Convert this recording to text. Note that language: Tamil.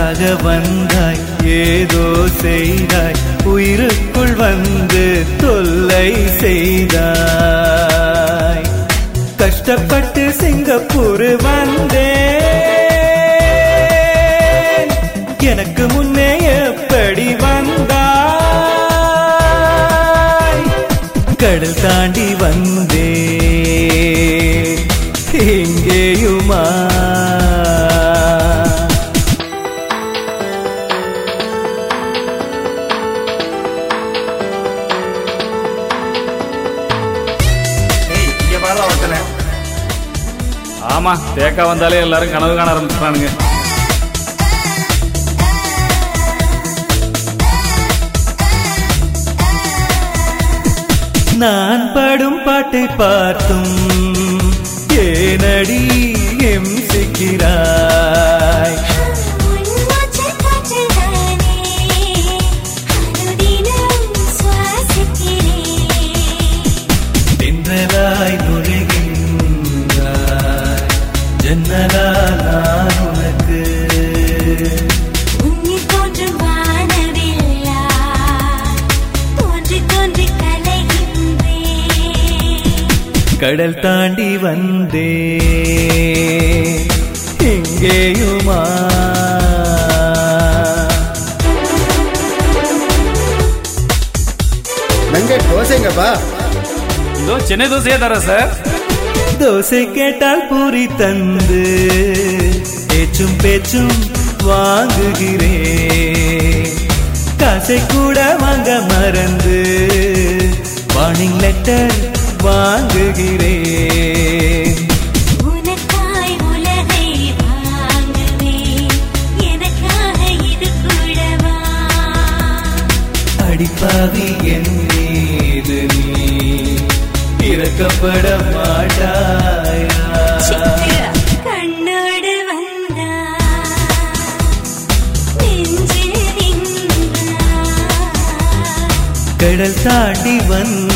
எனக்காக வந்தாய் ஏதோ செய்தாய் உயிருக்குள் வந்து தொல்லை செய்தாய் கஷ்டப்பட்டு சிங்கப்பூர் வந்தேன் எனக்கு முன்னே எப்படி வந்தாய் கடல் தாண்டி வந்தே எங்கேயுமா ஏய் இங்க பாரு ஒருத்தனை ஆமா தேக்கா வந்தாலே எல்லாரும் கனவு காண ஆரம்பிச்சுட்டானுங்க நான் பாடும் பாட்டை பார்த்தும் ஏனடி எம் சிக்கிறாய் உன்மூச்சு காற்றுதானே அனுதினம் சுவாசிக்கிறேன் தென்றலாய் நுழைகின்றாய் ஜன்னலால் நான் உனக்கு உன்னில் தோன்றும் வானவில்லா தோன்றி தோன்றி கலைகின்றேன் கடல் தாண்டி வந்தே எங்கேயுமா நங்க தோசைங்கப்பா இதோ சென்னை தோசையே தரேன் சார் தோசை கேட்டால் பூரி தந்து பேச்சும் பேச்சும் வாங்குகிறேன் காசை கூட வாங்க மறந்து வார்னிங் லெட்டர் வாங்குகிறேன் உனக்காய் உலகை வாங்குவேன் எனக்காக இது கூடவா அடிப்பாவி என் மீது நீ இறக்கப்பட மாட்டாயா கண்ணோடு வந்தா நெஞ்சில் நின்றா கடல் தாண்டி வந்த